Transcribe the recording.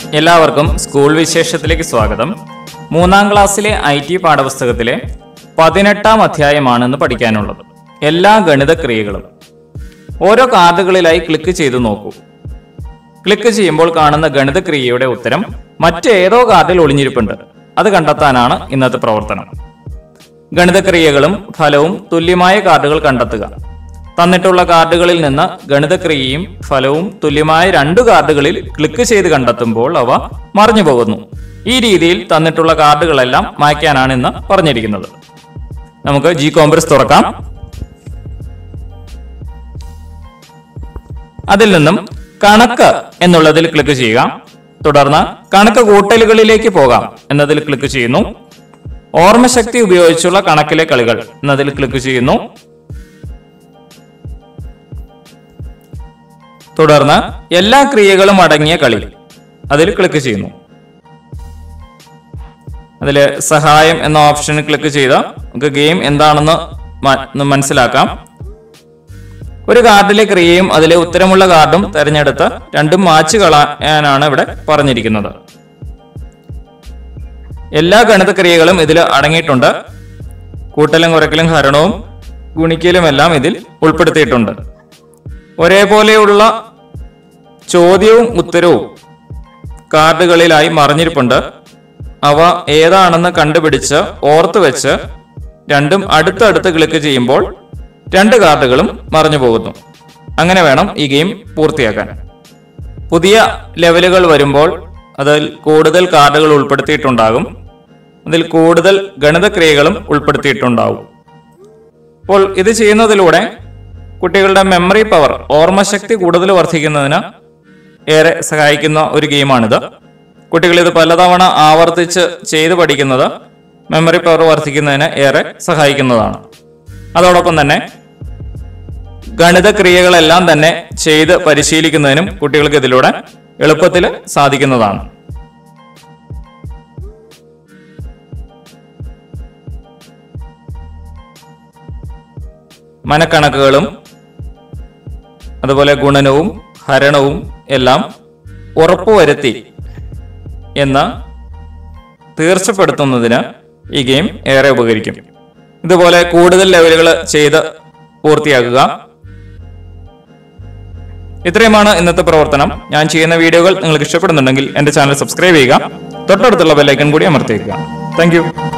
എല്ലാവർക്കും സ്കൂൾ വിശേഷത്തിലേക്ക് സ്വാഗതം മൂന്നാം ക്ലാസ്സിലെ ഐ ടി പാഠപുസ്തകത്തിലെ പതിനെട്ടാം അധ്യായമാണ് ഇന്ന് പഠിക്കാനുള്ളത് എല്ലാ ഗണിത ക്രിയകളും ഓരോ കാർഡുകളിലായി ക്ലിക്ക് ചെയ്തു നോക്കൂ ക്ലിക്ക് ചെയ്യുമ്പോൾ കാണുന്ന ഗണിത ക്രിയയുടെ ഉത്തരം മറ്റേതോ കാർഡിൽ ഒളിഞ്ഞിരിപ്പുണ്ട് അത് കണ്ടെത്താനാണ് ഇന്നത്തെ പ്രവർത്തനം ഗണിതക്രിയകളും ഫലവും തുല്യമായ കാർഡുകൾ കണ്ടെത്തുക തന്നിട്ടുള്ള കാർഡുകളിൽ നിന്ന് ഗണിതക്രിയയും ഫലവും തുല്യമായ രണ്ട് കാർഡുകളിൽ ക്ലിക്ക് ചെയ്ത് കണ്ടെത്തുമ്പോൾ അവ മറിഞ്ഞു പോകുന്നു ഈ രീതിയിൽ തന്നിട്ടുള്ള കാർഡുകളെല്ലാം മായ്ക്കാനാണ് ഇന്ന് പറഞ്ഞിരിക്കുന്നത് നമുക്ക് ജി കോംപ്രസ് തുറക്കാം അതിൽ നിന്നും കണക്ക് എന്നുള്ളതിൽ ക്ലിക്ക് ചെയ്യുക തുടർന്ന് കണക്ക് കൂട്ടലുകളിലേക്ക് പോകാം എന്നതിൽ ക്ലിക്ക് ചെയ്യുന്നു ഓർമ്മശക്തി ഉപയോഗിച്ചുള്ള കണക്കിലെ കളികൾ എന്നതിൽ ക്ലിക്ക് ചെയ്യുന്നു തുടർന്ന് എല്ലാ ക്രിയകളും അടങ്ങിയ കളി അതിൽ ക്ലിക്ക് ചെയ്യുന്നു അതിൽ സഹായം എന്ന ഓപ്ഷനിൽ ക്ലിക്ക് ചെയ്ത നമുക്ക് ഗെയിം എന്താണെന്ന് മ- ഒന്ന് മനസ്സിലാക്കാം ഒരു കാർഡിലെ ക്രിയയും അതിലെ ഉത്തരമുള്ള കാർഡും തെരഞ്ഞെടുത്ത് രണ്ടും മാച്ച് കളയാനാണ് ഇവിടെ പറഞ്ഞിരിക്കുന്നത് എല്ലാ ഗണിത ക്രിയകളും ഇതിൽ അടങ്ങിയിട്ടുണ്ട് കൂട്ടലും കുറയ്ക്കലും ഹരണവും ഗുണിക്കലും എല്ലാം ഇതിൽ ഉൾപ്പെടുത്തിയിട്ടുണ്ട് ഒരേപോലെയുള്ള ചോദ്യവും ഉത്തരവും കാർഡുകളിലായി മറിഞ്ഞിരിപ്പുണ്ട് അവ ഏതാണെന്ന് കണ്ടുപിടിച്ച് ഓർത്തു വെച്ച് രണ്ടും അടുത്തടുത്ത് ക്ലിക്ക് ചെയ്യുമ്പോൾ രണ്ട് കാർഡുകളും മറിഞ്ഞു പോകുന്നു അങ്ങനെ വേണം ഈ ഗെയിം പൂർത്തിയാക്കാൻ പുതിയ ലെവലുകൾ വരുമ്പോൾ അതിൽ കൂടുതൽ കാർഡുകൾ ഉൾപ്പെടുത്തിയിട്ടുണ്ടാകും അതിൽ കൂടുതൽ ഗണിതക്രിയകളും ഉൾപ്പെടുത്തിയിട്ടുണ്ടാവും അപ്പോൾ ഇത് ചെയ്യുന്നതിലൂടെ കുട്ടികളുടെ മെമ്മറി പവർ ഓർമ്മശക്തി കൂടുതൽ വർദ്ധിക്കുന്നതിന് ഏറെ സഹായിക്കുന്ന ഒരു ഗെയിമാണിത് കുട്ടികൾ ഇത് പലതവണ ആവർത്തിച്ച് ചെയ്ത് പഠിക്കുന്നത് മെമ്മറി പവർ വർദ്ധിക്കുന്നതിന് ഏറെ സഹായിക്കുന്നതാണ് അതോടൊപ്പം തന്നെ ഗണിതക്രിയകളെല്ലാം തന്നെ ചെയ്ത് പരിശീലിക്കുന്നതിനും കുട്ടികൾക്ക് ഇതിലൂടെ എളുപ്പത്തിൽ സാധിക്കുന്നതാണ് മനക്കണക്കുകളും അതുപോലെ ഗുണനവും ഹരണവും എല്ലാം ഉറപ്പുവരുത്തി എന്ന് തീർച്ചപ്പെടുത്തുന്നതിന് ഈ ഗെയിം ഏറെ ഉപകരിക്കും ഇതുപോലെ കൂടുതൽ ലെവലുകൾ ചെയ്ത് പൂർത്തിയാക്കുക ഇത്രയുമാണ് ഇന്നത്തെ പ്രവർത്തനം ഞാൻ ചെയ്യുന്ന വീഡിയോകൾ നിങ്ങൾക്ക് ഇഷ്ടപ്പെടുന്നുണ്ടെങ്കിൽ എന്റെ ചാനൽ സബ്സ്ക്രൈബ് ചെയ്യുക തൊട്ടടുത്തുള്ള ബെല്ലൈക്കൺ കൂടി അമർത്തിയേക്കുക താങ്ക്